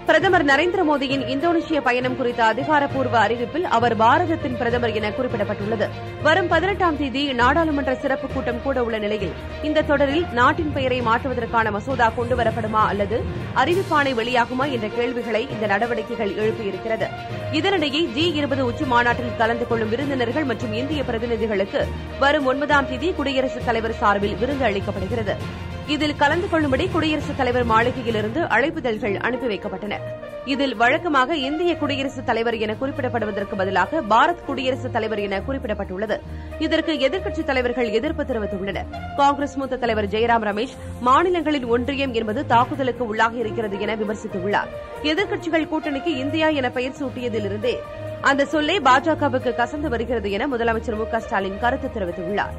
பிரதமர் நரேந்திர மோடியின் இந்தோனேஷிய பயணம் குறித்த அதிகாரப்பூர்வ அறிவிப்பில் அவர் பாரதத்தின் பிரதமர் என குறிப்பிடப்பட்டுள்ளது வரும் பதினெட்டாம் தேதி நாடாளுமன்ற சிறப்பு கூட்டம் கூட உள்ள நிலையில் இந்த தொடரில் நாட்டின் பெயரை மாற்றுவதற்கான மசோதா கொண்டுவரப்படுமா அல்லது அறிவிப்பாணை வெளியாகுமா என்ற கேள்விகளை இந்த நடவடிக்கைகள் எழுப்பியிருக்கிறது இதனிடையே ஜி இருபது உச்சி மாநாட்டில் கலந்து கொள்ளும் விருந்தினர்கள் மற்றும் இந்திய பிரதிநிதிகளுக்கு வரும் ஒன்பதாம் தேதி குடியரசுத் தலைவர் சார்பில் விருந்து அளிக்கப்படுகிறது இதில் கலந்து கொள்ளும்படி குடியரசுத் தலைவர் மாளிகையிலிருந்து அழைப்புதழ்கள் அனுப்பி வைக்கப்பட்டன இதில் வழக்கமாக இந்திய குடியரசுத் தலைவர் என குறிப்பிடப்படுவதற்கு பதிலாக பாரத் குடியரசுத் தலைவர் என குறிப்பிடப்பட்டுள்ளது இதற்கு எதிர்க்கட்சித் தலைவர்கள் எதிர்ப்பு தெரிவித்துள்ளனர் காங்கிரஸ் மூத்த தலைவர் ஜெயராம் ரமேஷ் மாநிலங்களின் ஒன்றியம் என்பது தாக்குதலுக்கு உள்ளாகி இருக்கிறது என விமர்சித்துள்ளார் எதிர்க்கட்சிகள் கூட்டணிக்கு இந்தியா என பெயர் சூட்டியதிலிருந்தே அந்த சொல்லே பாஜகவுக்கு கசந்து வருகிறது என முதலமைச்சர் மு க ஸ்டாலின் கருத்து தெரிவித்துள்ளார்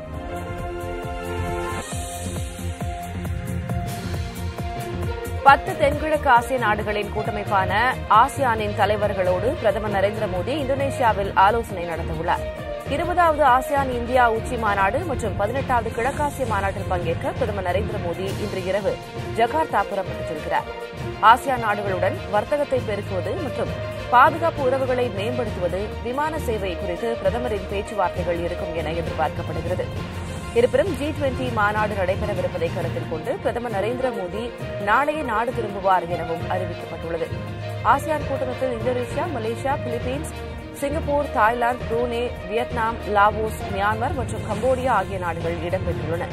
பத்து தென்கிழக்கு ஆசிய நாடுகளின் கூட்டமைப்பான ஆசியானின் தலைவர்களோடு பிரதமர் நரேந்திர மோடி இந்தோனேஷியாவில் ஆலோசனை நடத்தவுள்ளார் இருபதாவது ஆசியான் இந்தியா உச்சி மாநாடு மற்றும் பதினெட்டாவது கிழக்காசிய மாநாட்டில் பங்கேற்க பிரதமர் நரேந்திர மோடி இன்று இரவு ஜகார்த்தா புறப்பட்டுச் செல்கிறார் ஆசியான் நாடுகளுடன் வர்த்தகத்தை பெருக்குவது மற்றும் பாதுகாப்பு உறவுகளை மேம்படுத்துவது விமான சேவை குறித்து பிரதமரின் பேச்சுவார்த்தைகள் இருக்கும் என எதிர்பார்க்கப்படுகிறது இருப்பினும் ஜி டுவெண்டி மாநாடு நடைபெறவிருப்பதை கருத்தில் கொண்டு பிரதமர் நரேந்திர மோடி நாளைய நாடு திரும்புவார் எனவும் அறிவிக்கப்பட்டுள்ளது ஆசியான் கூட்டமைப்பில் Indonesia Malaysia Philippines Singapore Thailand Brunei Vietnam Laos Myanmar மற்றும் கம்போடியா ஆகிய நாடுகள் இடம்பெற்றுள்ளன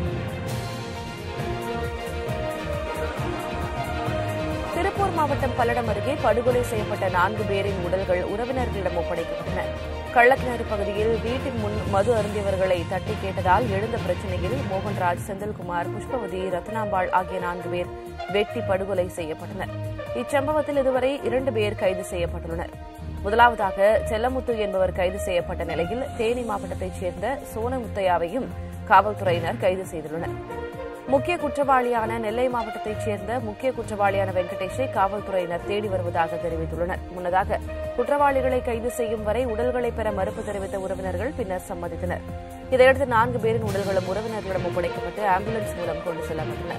திருப்பூர் மாவட்டம் பல்லடம் அருகே படுகொலை செய்யப்பட்ட நான்கு பேரின் உடல்கள் உறவினர்களிடம் ஒப்படைக்கப்பட்டன கள்ளக்கிணறு பகுதியில் வீட்டின் முன் மது அருந்தியவர்களை தட்டி கேட்டதால் எழுந்த பிரச்சினையில் மோகன்ராஜ் செந்தில்குமார் புஷ்பவதி ரத்னாம்பாள் ஆகிய நான்கு பேர் வெட்டி படுகொலை செய்யப்பட்டனர் இச்சம்பவத்தில் இதுவரை இரண்டு பேர் கைது செய்யப்பட்டுள்ளனர் முதலாவதாக செல்லமுத்து என்பவர் கைது செய்யப்பட்ட நிலையில் தேனி மாவட்டத்தைச் சேர்ந்த சோனமுத்தையாவையும் காவல்துறையினர் கைது செய்துள்ளனர் முக்கிய குற்றவாளியான நெல்லை மாவட்டத்தைச் சேர்ந்த முக்கிய குற்றவாளியான வெங்கடேஷை காவல்துறையினர் தேடி வருவதாக தெரிவித்துள்ளனர் முன்னதாக குற்றவாளிகளை கைது செய்யும் வரை உடல்களை பெற மறுப்பு தெரிவித்த உறவினர்கள் பின்னர் சம்மதித்தனர் இதையடுத்து நான்கு பேரின் உடல்களும் உறவினர்களிடம் ஒப்படைக்கப்பட்டு ஆம்புலன்ஸ் மூலம் கொண்டு செல்லப்பட்டன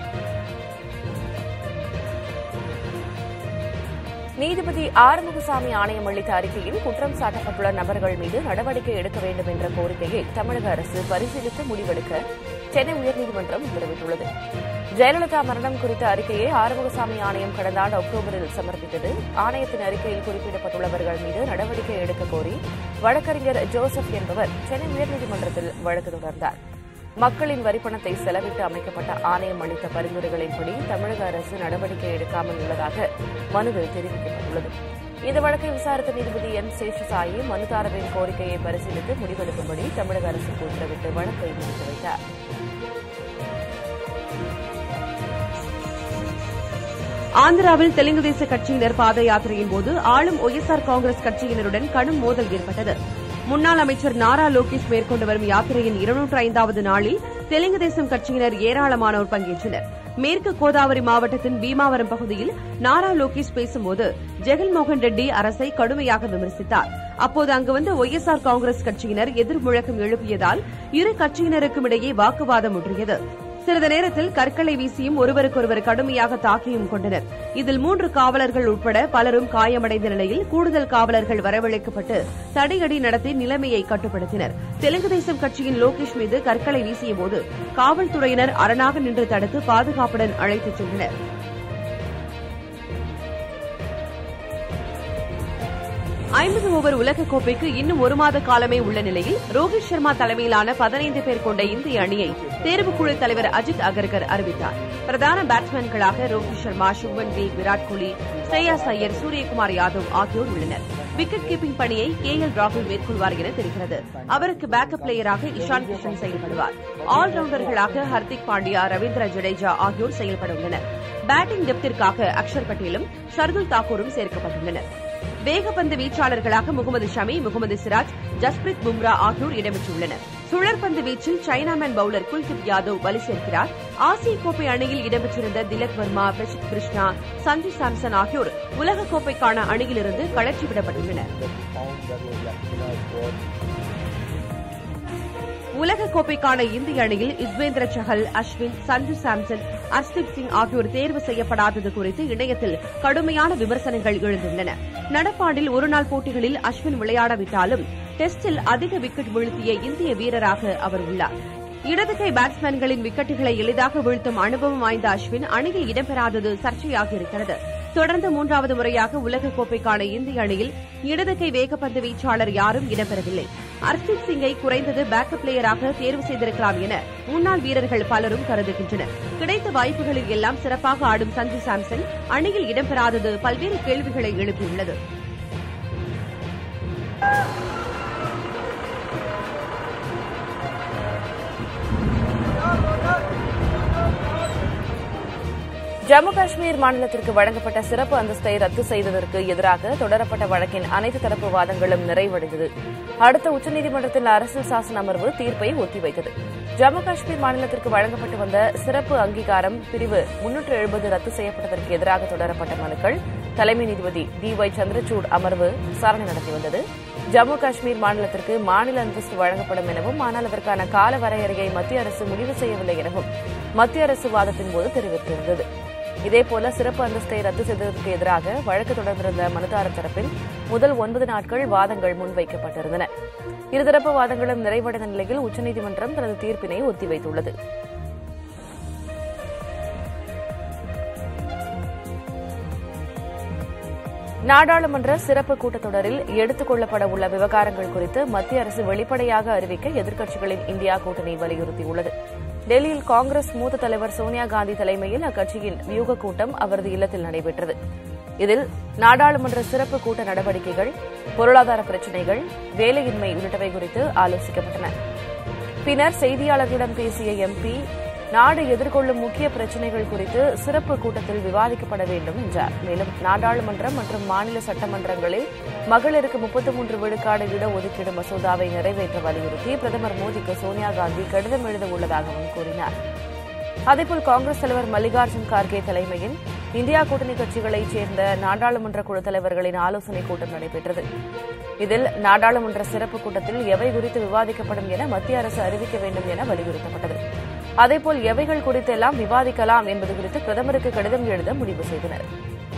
நீதிபதி ஆறுமுகசாமி ஆணையம் அளித்த அறிக்கையில் குற்றம் சாட்டப்பட்டுள்ள நபர்கள் மீது நடவடிக்கை எடுக்க வேண்டும் என்ற கோரிக்கையை தமிழக அரசு பரிசீலித்து முடிவெடுக்க சென்னை உயர்நீதிமன்றம் உத்தரவிட்டுள்ளது ஜெயலலிதா மரணம் குறித்த அறிக்கையை ஆறுமுகசாமி ஆணையம் கடந்த ஆண்டு அக்டோபரில் சமர்ப்பித்தது ஆணையத்தின் அறிக்கையில் குறிப்பிடப்பட்டுள்ளவர்கள் மீது நடவடிக்கை எடுக்க கோரி வழக்கறிஞர் ஜோசப் என்பவர் சென்னை உயர்நீதிமன்றத்தில் வழக்கு தொடர்ந்தார் மக்களின் வரிப்பணத்தை செலவிட்டு அமைக்கப்பட்ட ஆணையம் அளித்த பரிந்துரைகளின்படி தமிழக அரசு நடவடிக்கை எடுக்காமல் உள்ளதாக மனுவில் தெரிவிக்கப்பட்டுள்ளது இந்த வழக்கை விசாரித்த நீதிபதி என் சேஷசாயி மனுதாரரின் கோரிக்கையை பரிசீலித்து முடிவெடுக்கும்படி தமிழக அரசுக்கு உத்தரவிட்டு வழக்கை முடித்து வைத்தார் ஆந்திராவில் தெலுங்கு தேச கட்சியினர் பாத யாத்திரையின் போது ஆளும் ஒய்எஸ்ஆர் காங்கிரஸ் கட்சியினருடன் கடும் மோதல் ஏற்பட்டது முன்னாள் அமைச்சர் நாரா லோகேஷ் மேற்கொண்டு வரும் யாத்திரையின் இருநூற்று ஐந்தாவது நாளில் தெலுங்கு தேசம் கட்சியினர் ஏராளமானோர் பங்கேற்றனர் மேற்கு கோதாவரி மாவட்டத்தின் பீமாவரம் பகுதியில் நாரா லோகேஷ் பேசும்போது ஜெகன்மோகன் ரெட்டி அரசை கடுமையாக விமர்சித்தார் அப்போது அங்கு வந்த ஒய்எஸ்ஆர் காங்கிரஸ் கட்சியினர் எதிர் முழக்கம் எழுப்பியதால் இரு கட்சியினருக்கும் இடையே வாக்குவாதம் முற்றியது சிறிது நேரத்தில் கற்களை வீசியும் ஒருவருக்கொருவர் கடுமையாக தாக்கியும் கொண்டனர் இதில் மூன்று காவலர்கள் உட்பட பலரும் காயமடைந்த நிலையில் கூடுதல் காவலர்கள் வரவழைக்கப்பட்டு தடையடி நடத்தி நிலைமையை கட்டுப்படுத்தினர் தெலுங்கு தேசம் கட்சியின் லோகேஷ் மீது கற்களை வீசியபோது காவல்துறையினர் அரணாக நின்று தடுத்து பாதுகாப்புடன் அழைத்துச் சென்றனர் ஐம்பது ஓவர் உலகக்கோப்பைக்கு இன்னும் ஒரு மாத காலமே உள்ள நிலையில் ரோஹித் சர்மா தலைமையிலான பதினைந்து பேர் கொண்ட இந்திய அணியை தேர்வுக்குழு தலைவர் அஜித் அகர்கர் அறிவித்தார் பிரதான பேட்ஸ்மேன்களாக ரோஹித் சர்மா சுப்மன் கில் விராட் கோலி ஸ்ரேயாஸ் ஐயர் சூரியகுமார் யாதவ் ஆகியோர் உள்ளனர் விக்கெட் கீப்பிங் பணியை கே எல் ராகுல் மேற்கொள்வார் என தெரிகிறது அவருக்கு பேக்கப் பிளேயராக இஷான் கிஷன் செயல்படுவார் ஆல்ரவுண்டர்களாக ஹர்திக் பாண்டியா ரவீந்திர ஜடேஜா ஆகியோர் செயல்பட உள்ளனர் பேட்டிங் டெப்திற்காக அக்ஷர் பட்டேலும் ஷர்துல் தாக்கூரும் சேர்க்கப்பட்டுள்ளனர் வேகப்பந்து வீச்சாளர்களாக முகமது ஷமி முகமது சிராஜ் ஜஸ்பிரித் பும்ரா ஆகியோர் இடம்பெற்றுள்ளனர் சுழற்பந்து வீச்சில் சைனாமேன் பவுலர் குல்தீப் யாதவ் வலு சேர்க்கிறார் ஆசிய கோப்பை அணியில் இடம்பெற்றிருந்த திலக் வர்மா பிரசித் கிருஷ்ணா சஞ்சு சாம்சன் ஆகியோர் உலகக்கோப்பைக்கான அணியிலிருந்து கழற்றி விடப்பட்டுள்ளனர் உலக கோப்பைக்கான இந்திய அணியில் யுஸ்வேந்திர சஹல் அஸ்வின் சஞ்சு சாம்சன் ஹர்ஷ்தீப் சிங் ஆகியோர் தேர்வு செய்யப்படாதது குறித்து இணையத்தில் கடுமையான விமர்சனங்கள் எழுந்துள்ளன நடப்பாண்டில் ஒருநாள் போட்டிகளில் அஸ்வின் விளையாடவிட்டாலும் டெஸ்டில் அதிக விக்கெட் வீழ்த்திய இந்திய வீரராக அவர் உள்ளார் இடதுகை பேட்ஸ்மேன்களின் விக்கெட்டுகளை எளிதாக வீழ்த்தும் அனுபவம் வாய்ந்த அஸ்வின் அணியில் இடம்பெறாதது சர்ச்சையாக இருக்கிறது தொடர்ந்து மூன்றாவது முறையாக உலகக்கோப்பைக்கான இந்திய அணியில் இடதுகை வேகப்பந்து வீச்சாளர் யாரும் இடம்பெறவில்லை ஹர்ஷ்தீப் சிங்கை குறைந்தது பேக்கப் பிளேயராக தேர்வு செய்திருக்கலாம் என முன்னாள் வீரர்கள் பலரும் கருதுகின்றனர் கிடைத்த வாய்ப்புகளில் எல்லாம் சிறப்பாக ஆடும் சஞ்சு சாம்சன் அணியில் இடம்பெறாதது பல்வேறு கேள்விகளை எழுப்பியுள்ளது ஜம்மு காஷ்மீர் மாநிலத்திற்கு வழங்கப்பட்ட சிறப்பு அந்தஸ்தை ரத்து செய்ததற்கு எதிராக தொடரப்பட்ட வழக்கின் அனைத்து தரப்பு வாதங்களும் நிறைவடைந்தது அடுத்த உச்சநீதிமன்றத்தின் அரசியல் சாசன அமர்வு தீர்ப்பை ஒத்திவைத்தது ஜம்மு காஷ்மீர் மாநிலத்திற்கு வழங்கப்பட்டு வந்த சிறப்பு அங்கீகாரம் பிரிவு முன்னூற்று எழுபது ரத்து செய்யப்பட்டதற்கு எதிராக தொடரப்பட்ட மனுக்கள் தலைமை நீதிபதி டி ஒய் சந்திரசூட் அமர்வு விசாரணை நடத்தி வந்தது ஜம்மு காஷ்மீர் மாநிலத்திற்கு மாநில அந்தஸ்து வழங்கப்படும் எனவும் ஆனால் அதற்கான கால வரையறையை மத்திய அரசு முடிவு செய்யவில்லை எனவும் மத்திய அரசு வாதத்தின் போது தெரிவித்திருந்தது இதேபோல சிறப்பு அந்தஸ்தை ரத்து செய்ததற்கு எதிராக வழக்கு தொடர்ந்திருந்த மனுதாரர் தரப்பில் முதல் ஒன்பது நாட்கள் வாதங்கள் முன்வைக்கப்பட்டிருந்தன இருதரப்பு வாதங்களும் நிறைவடைந்த நிலையில் உச்சநீதிமன்றம் தனது தீர்ப்பினை ஒத்திவைத்துள்ளது நாடாளுமன்ற சிறப்பு கூட்டத்தொடரில் எடுத்துக் கொள்ளப்பட உள்ள விவகாரங்கள் குறித்து மத்திய அரசு வெளிப்படையாக அறிவிக்க எதிர்க்கட்சிகளின் இந்தியா கூட்டணி வலியுறுத்தியுள்ளது டெல்லியில் காங்கிரஸ் மூத்த தலைவர் சோனியா காந்தி தலைமையில் அக்கட்சியின் வியூக கூட்டம் அவரது இல்லத்தில் நடைபெற்றது இதில் நாடாளுமன்ற சிறப்பு கூட்ட நடவடிக்கைகள் பொருளாதார பிரச்சினைகள் வேலையின்மை உள்ளிட்டவை குறித்து ஆலோசிக்கப்பட்டன பின்னர் செய்தியாளர்களிடம் பேசிய எம்பி நாடு எதிர்கொள்ளும் முக்கிய பிரச்சினைகள் குறித்து சிறப்பு கூட்டத்தில் விவாதிக்கப்பட வேண்டும் என்றார் மேலும் நாடாளுமன்றம் மற்றும் மாநில சட்டமன்றங்களில் மகளிருக்கு முப்பத்தி மூன்று விழுக்காடு இடஒதுக்கீடு மசோதாவை நிறைவேற்ற வலியுறுத்தி பிரதமர் மோடிக்கு சோனியா காந்தி கடிதம் எழுத உள்ளதாகவும் கூறினார் அதேபோல் காங்கிரஸ் தலைவர் மல்லிகார்ஜுன் கார்கே தலைமையில் இந்தியா கூட்டணி கட்சிகளைச் சேர்ந்த நாடாளுமன்ற குழு தலைவர்களின் ஆலோசனைக் கூட்டம் நடைபெற்றது இதில் நாடாளுமன்ற சிறப்பு கூட்டத்தில் எவை குறித்து விவாதிக்கப்படும் என மத்திய அரசு அறிவிக்க வேண்டும் என வலியுறுத்தப்பட்டது அதேபோல் எவைகள் குறித்தெல்லாம் விவாதிக்கலாம் என்பது குறித்து பிரதமருக்கு கடிதம் எழுத முடிவு செய்தனர்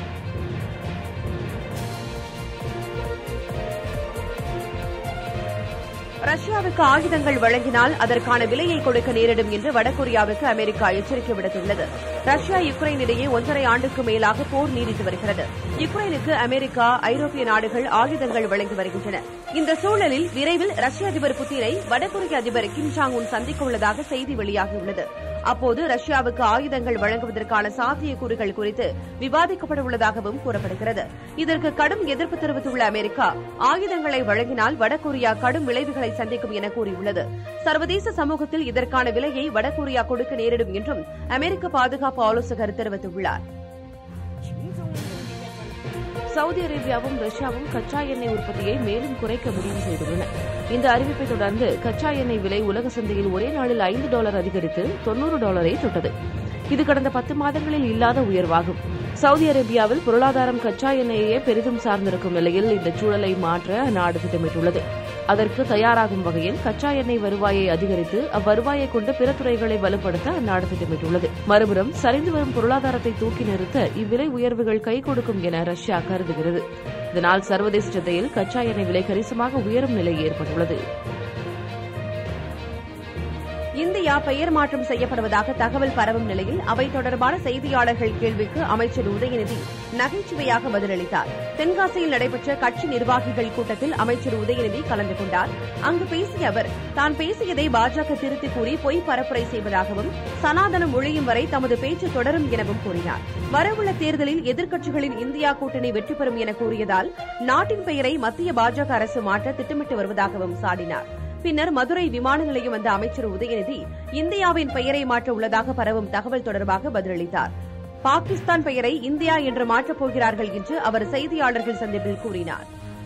ரஷ்யாவுக்கு ஆயுதங்கள் வழங்கினால் அதற்கான விலையை கொடுக்க நேரிடும் என்று வடகொரியாவுக்கு அமெரிக்கா எச்சரிக்கை விடுத்துள்ளது ரஷ்யா யுக்ரைன் இடையே ஒன்றரை ஆண்டுக்கு மேலாக போர் நீடித்து வருகிறது யுக்ரைனுக்கு அமெரிக்கா ஐரோப்பிய நாடுகள் ஆயுதங்கள் வழங்கி வருகின்றன இந்த சூழலில் விரைவில் ரஷ்ய அதிபர் புத்தினை வடகொரிய அதிபர் கிம் ஜாங் உன் சந்திக்க உள்ளதாக செய்தி வெளியாகியுள்ளது அப்போது ரஷ்யாவுக்கு ஆயுதங்கள் வழங்குவதற்கான சாத்தியக்கூறுகள் குறித்து விவாதிக்கப்பட உள்ளதாகவும் கூறப்படுகிறது இதற்கு கடும் எதிர்ப்பு தெரிவித்துள்ள அமெரிக்கா ஆயுதங்களை வழங்கினால் வடகொரியா கடும் விளைவுகளை சந்திக்கும் என கூறியுள்ளது சர்வதேச சமூகத்தில் இதற்கான விலையை வடகொரியா கொடுக்க நேரிடும் என்றும் அமெரிக்க பாதுகாப்பு ஆலோசகர் தெரிவித்துள்ளார் சவுதி அரேபியாவும் ரஷ்யாவும் கச்சா எண்ணெய் உற்பத்தியை மேலும் குறைக்க முடிவு செய்துள்ளன இந்த அறிவிப்பை தொடர்ந்து கச்சா எண்ணெய் விலை உலக சந்தையில் ஒரே நாளில் ஐந்து டாலர் அதிகரித்து தொன்னூறு டாலரை தொட்டது இது கடந்த பத்து மாதங்களில் இல்லாத உயர்வாகும் சவுதி அரேபியாவில் பொருளாதாரம் கச்சா எண்ணெயையே பெரிதும் சார்ந்திருக்கும் நிலையில் இந்த சூழலை மாற்ற அந்நாடு திட்டமிட்டுள்ளது அதற்கு தயாராகும் வகையில் கச்சா எண்ணெய் வருவாயை அதிகரித்து அவ்வருவாயை கொண்டு பிற துறைகளை வலுப்படுத்த அந்நாடு திட்டமிட்டுள்ளது மறுபுறம் சரிந்து வரும் பொருளாதாரத்தை தூக்கி நிறுத்த இவ்விலை உயர்வுகள் கை கொடுக்கும் என ரஷ்யா கருதுகிறது இதனால் சர்வதேச சந்தையில் கச்சா எண்ணெய் விலை கணிசமாக உயரும் நிலை ஏற்பட்டுள்ளது இந்தியா பெயர் மாற்றம் செய்யப்படுவதாக தகவல் பரவும் நிலையில் அவை தொடர்பான செய்தியாளர்கள் கேள்விக்கு அமைச்சர் உதயநிதி நகைச்சுவையாக பதிலளித்தார் தென்காசியில் நடைபெற்ற கட்சி நிர்வாகிகள் கூட்டத்தில் அமைச்சர் உதயநிதி கலந்து கொண்டார் அங்கு பேசிய அவர் தான் பேசியதை பாஜக திருத்திக் கூறி பொய் பரப்புரை செய்வதாகவும் சனாதனம் ஒழியும் வரை தமது பேச்சு தொடரும் எனவும் கூறினார் வரவுள்ள தேர்தலில் எதிர்க்கட்சிகளின் இந்தியா கூட்டணி வெற்றி பெறும் என கூறியதால் நாட்டின் பெயரை மத்திய பாஜக அரசு மாற்ற திட்டமிட்டு வருவதாகவும் சாடினார் பின்னர் மதுரை விமான நிலையம் வந்த அமைச்சர் உதயநிதி இந்தியாவின் பெயரை மாற்ற உள்ளதாக பரவும் தகவல் தொடர்பாக பதிலளித்தார் பாகிஸ்தான் பெயரை இந்தியா என்று மாற்றப் போகிறார்கள் என்று அவர் செய்தியாளர்கள் சந்திப்பில் கூறினார்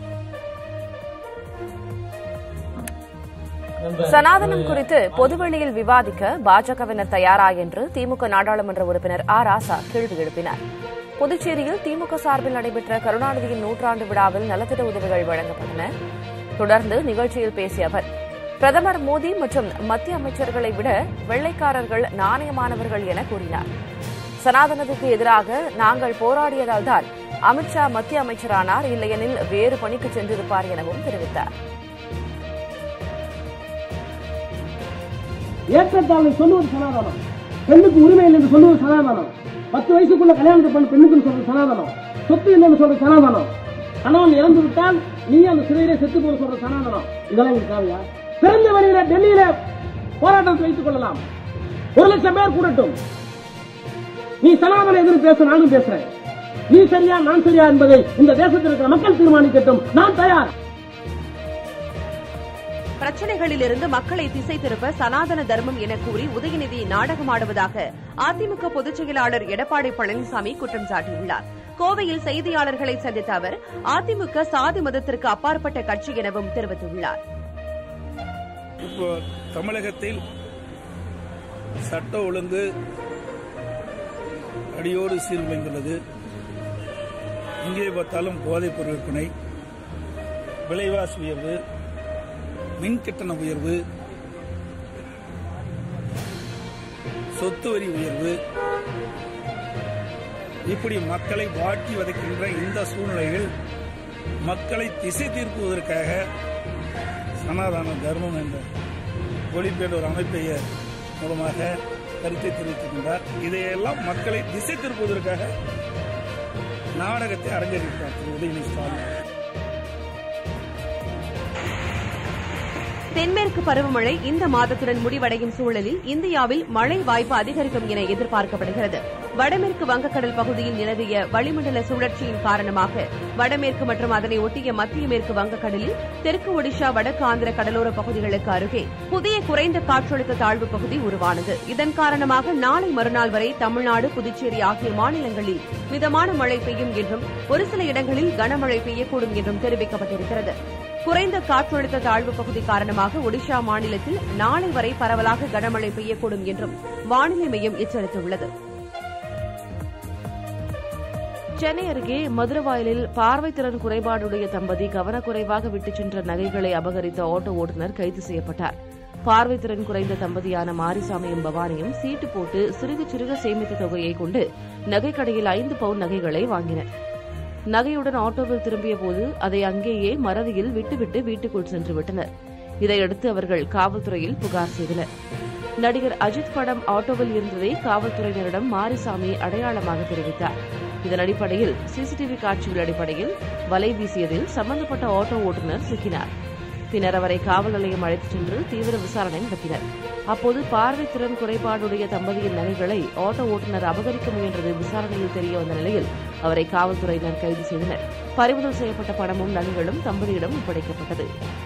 சனாதனம் குறித்து பொதுவெளியில் விவாதிக்க பாஜகவினர் தயாரா என்று திமுக நாடாளுமன்ற உறுப்பினர் ஆ ராசா கேள்வி எழுப்பினார் புதுச்சேரியில் திமுக சார்பில் நடைபெற்ற கருணாநிதியின் நூற்றாண்டு விழாவில் நலத்திட்ட உதவிகள் வழங்கப்பட்டன தொடர்ந்து நிகழ்ச்சியில் பேசிய அவர் பிரதமர் மோடி மற்றும் மத்திய அமைச்சர்களை விட வெள்ளைக்காரர்கள் நாணயமானவர்கள் என கூறினார் சனாதனத்துக்கு எதிராக நாங்கள் போராடியதால் தான் அமித்ஷா மத்திய அமைச்சரானார் இல்லையெனில் வேறு பணிக்கு சென்றிருப்பார் எனவும் தெரிவித்தார் ஏற்றத்தாழ்வை சொல்லுவது சனாதனம் பெண்ணுக்கு உரிமை இல்லை என்று சொல்லுவது சனாதனம் பத்து வயசுக்குள்ள கல்யாணத்தை பண்ண பெண்ணுக்கு சொல்றது சனாதனம் சொத்து இல்லைன்னு சொல்றது சனாதனம் கணவன் இறந்து விட்டால் நீ அந்த சிறையிலே செத்து போக சொல்ற சனாதனம் இதெல்லாம் உங்களுக்கு தேவையா பிறந்த வழியில டெல்லியில போராட்டத்தை வைத்துக் கொள்ளலாம் ஒரு லட்சம் பேர் கூடட்டும் நீ சனாதன எதிர்ப்பு பேச நானும் பேசுறேன் நீ சரியா நான் சரியா என்பதை இந்த தேசத்தில் இருக்கிற மக்கள் தீர்மானிக்கட்டும் நான் தயார் பிரச்சனைகளிலிருந்து மக்களை திசை திருப்ப சனாதன தர்மம் என கூறி உதயநிதி நாடகமாடுவதாக அதிமுக பொதுச் செயலாளர் எடப்பாடி பழனிசாமி குற்றம் சாட்டியுள்ளார் கோவையில் செய்தியாளர்களை சந்தித்த அவர் அதிமுக சாதி மதத்திற்கு அப்பாற்பட்ட கட்சி எனவும் தெரிவித்துள்ளார் இப்போ தமிழகத்தில் சட்ட ஒழுங்கு அடியோடு சீர்குலைந்துள்ளது எங்கே பார்த்தாலும் போதைப் பொருள் விற்பனை விலைவாசி உயர்வு மின் கட்டண உயர்வு சொத்து வரி உயர்வு இப்படி மக்களை வாட்டி வதைக்கின்ற இந்த சூழ்நிலையில் மக்களை திசை திருப்புவதற்காக சனாதன தர்மம் என்ற ஒளிப்பேடு ஒரு அமைப்பை மூலமாக கருத்தை தெரிவித்திருக்கின்றார் இதையெல்லாம் மக்களை திசை திருப்புவதற்காக நாடகத்தை அரங்கேறியிருக்கிறார் திரு உதயநிதி ஸ்டாலின் தென்மேற்கு பருவமழை இந்த மாதத்துடன் முடிவடையும் சூழலில் இந்தியாவில் மழை வாய்ப்பு அதிகரிக்கும் என எதிர்பார்க்கப்படுகிறது வடமேற்கு வங்கக்கடல் பகுதியில் நிலவிய வளிமண்டல சுழற்சியின் காரணமாக வடமேற்கு மற்றும் அதனை ஒட்டிய மத்திய மேற்கு வங்கக்கடலில் தெற்கு ஒடிஷா வடக்கு ஆந்திர கடலோர பகுதிகளுக்கு அருகே புதிய குறைந்த காற்றழுத்த தாழ்வு பகுதி உருவானது இதன் காரணமாக நாளை மறுநாள் வரை தமிழ்நாடு புதுச்சேரி ஆகிய மாநிலங்களில் மிதமான மழை பெய்யும் என்றும் ஒரு சில இடங்களில் கனமழை பெய்யக்கூடும் என்றும் தெரிவிக்கப்பட்டிருக்கிறது குறைந்த காற்றழுத்த தாழ்வு பகுதி காரணமாக ஒடிஷா மாநிலத்தில் நாளை வரை பரவலாக கனமழை பெய்யக்கூடும் என்றும் வானிலை மையம் எச்சரித்துள்ளது சென்னை அருகே மதுரவாயலில் பார்வைத்திறன் குறைபாடுடைய தம்பதி கவனக்குறைவாக விட்டுச் சென்ற நகைகளை அபகரித்த ஆட்டோ ஓட்டுநர் கைது செய்யப்பட்டார் பார்வைத்திறன் குறைந்த தம்பதியான மாரிசாமியும் பவானியும் சீட்டு போட்டு சிறுக சிறுக சேமித்த தொகையை கொண்டு நகைக்கடையில் ஐந்து பவுன் நகைகளை வாங்கினர் நகையுடன் ஆட்டோவில் திரும்பிய போது அதை அங்கேயே மறதியில் விட்டுவிட்டு வீட்டுக்குள் சென்று விட்டனர் இதையடுத்து அவர்கள் காவல்துறையில் புகார் செய்தனர் நடிகர் அஜித் படம் ஆட்டோவில் இருந்ததை காவல்துறையினரிடம் மாரிசாமி அடையாளமாக தெரிவித்தார் இதன் அடிப்படையில் சிசிடிவி காட்சிகள் அடிப்படையில் வலை வீசியதில் சம்பந்தப்பட்ட ஆட்டோ ஓட்டுநர் சிக்கினார் பின்னர் அவரை காவல் நிலையம் அழைத்துச் சென்று தீவிர விசாரணை நடத்தினர் அப்போது பார்வை திறன் குறைபாடுடைய தம்பதியின் நகைகளை ஆட்டோ ஓட்டுநர் அபகரிக்க முயன்றது விசாரணையில் தெரிய வந்த நிலையில் அவரை காவல்துறையினர் கைது செய்தனர் பறிமுதல் செய்யப்பட்ட பணமும் நகைகளும் தம்பதியிடம் ஒப்படைக்கப்பட்டது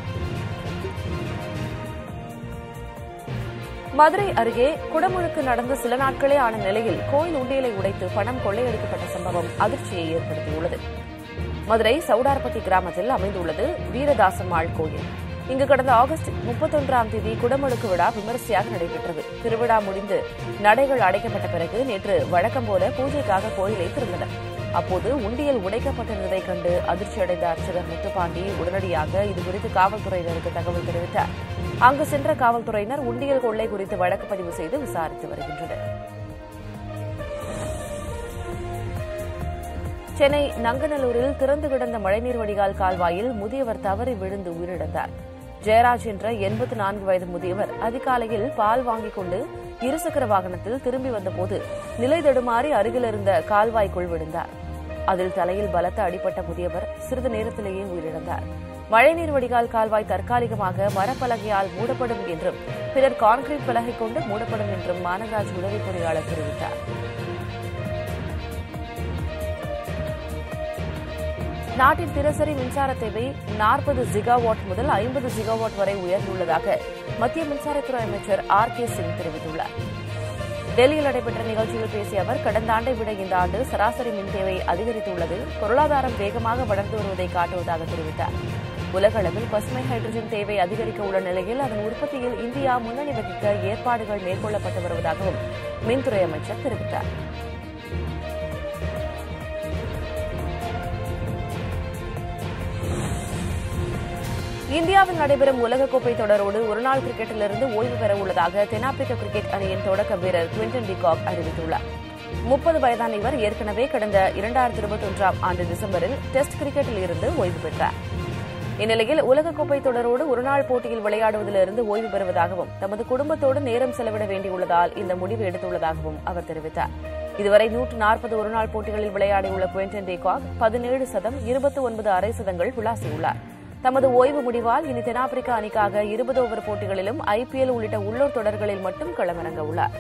மதுரை அருகே குடமுழுக்கு நடந்து சில நாட்களே ஆன நிலையில் கோயில் உண்டியலை உடைத்து பணம் கொள்ளையடிக்கப்பட்ட சம்பவம் அதிர்ச்சியை ஏற்படுத்தியுள்ளது மதுரை சவுடார்பட்டி கிராமத்தில் அமைந்துள்ளது வீரதாசம்மாள் கோயில் இங்கு கடந்த ஆகஸ்ட் முப்பத்தொன்றாம் தேதி குடமுழுக்கு விழா விமரிசையாக நடைபெற்றது திருவிழா முடிந்து நடைகள் அடைக்கப்பட்ட பிறகு நேற்று வழக்கம் போல பூஜைக்காக கோயிலை திறந்தனர் அப்போது உண்டியல் உடைக்கப்பட்டிருந்ததைக் கண்டு அதிர்ச்சியடைந்த அர்ச்சகர் முத்துப்பாண்டி உடனடியாக இதுகுறித்து காவல்துறையினருக்கு தகவல் தெரிவித்தார் அங்கு சென்ற காவல்துறையினர் உண்டியல் கொள்ளை குறித்து வழக்கு பதிவு செய்து விசாரித்து வருகின்றனர் சென்னை நங்கநல்லூரில் திறந்து கிடந்த மழைநீர் வடிகால் கால்வாயில் முதியவர் தவறி விழுந்து உயிரிழந்தார் ஜெயராஜ் என்ற எண்பத்து நான்கு வயது முதியவர் அதிகாலையில் பால் வாங்கிக் கொண்டு இருசக்கர வாகனத்தில் திரும்பி வந்தபோது நிலை தடுமாறி அருகிலிருந்த கால்வாய்க்குள் விழுந்தார் அதில் தலையில் பலத்த அடிபட்ட முதியவர் சிறிது நேரத்திலேயே உயிரிழந்தார் மழைநீர் வடிகால் கால்வாய் தற்காலிகமாக மரப்பலகையால் மூடப்படும் என்றும் பின்னர் கான்கிரீட் பலகை கொண்டு மூடப்படும் என்றும் மாநகராட்சி உதவி பொறியாளர் தெரிவித்தார் நாட்டின் தினசரி மின்சார தேவை நாற்பது ஜிகாவாட் முதல் ஐம்பது ஜிகாவாட் வரை உயர்ந்துள்ளதாக மத்திய மின்சாரத்துறை அமைச்சர் ஆர் கே சிங் தெரிவித்துள்ளார் டெல்லியில் நடைபெற்ற நிகழ்ச்சியில் பேசிய அவர் கடந்த ஆண்டை விட இந்த ஆண்டு சராசரி மின் தேவை அதிகரித்துள்ளது பொருளாதாரம் வேகமாக வளர்ந்து வருவதை காட்டுவதாக தெரிவித்தார் உலக அளவில் பசுமை ஹைட்ரஜன் தேவை அதிகரிக்க உள்ள நிலையில் அதன் உற்பத்தியில் இந்தியா முன்னணி வகிக்க ஏற்பாடுகள் மேற்கொள்ளப்பட்டு வருவதாகவும் மின்துறை அமைச்சர் தெரிவித்தார் இந்தியாவில் நடைபெறும் உலகக்கோப்பை தொடரோடு ஒருநாள் கிரிக்கெட்டிலிருந்து ஓய்வு பெற உள்ளதாக தென்னாப்பிரிக்க கிரிக்கெட் அணியின் தொடக்க வீரர் குவிண்டன் டிகாக் அறிவித்துள்ளார் முப்பது வயதான இவர் ஏற்கனவே கடந்த இரண்டாயிரத்தி இருபத்தொன்றாம் ஆண்டு டிசம்பரில் டெஸ்ட் கிரிக்கெட்டில் இருந்து ஓய்வு பெற்றார் இந்நிலையில் உலகக்கோப்பை தொடரோடு ஒருநாள் போட்டியில் விளையாடுவதிலிருந்து ஓய்வு பெறுவதாகவும் தமது குடும்பத்தோடு நேரம் செலவிட வேண்டியுள்ளதால் இந்த முடிவு எடுத்துள்ளதாகவும் அவர் தெரிவித்தார் இதுவரை நூற்று நாற்பது ஒருநாள் போட்டிகளில் விளையாடியுள்ள குவென்டன் டேகாக் பதினேழு சதம் இருபத்தி ஒன்பது அரை சதங்கள் விளாசியுள்ளார் தமது ஓய்வு முடிவால் இனி தென்னாப்பிரிக்கா அணிக்காக இருபது ஓவர் போட்டிகளிலும் ஐபிஎல் உள்ளிட்ட உள்ளூர் தொடர்களில் மட்டும் களமிறங்க உள்ளார்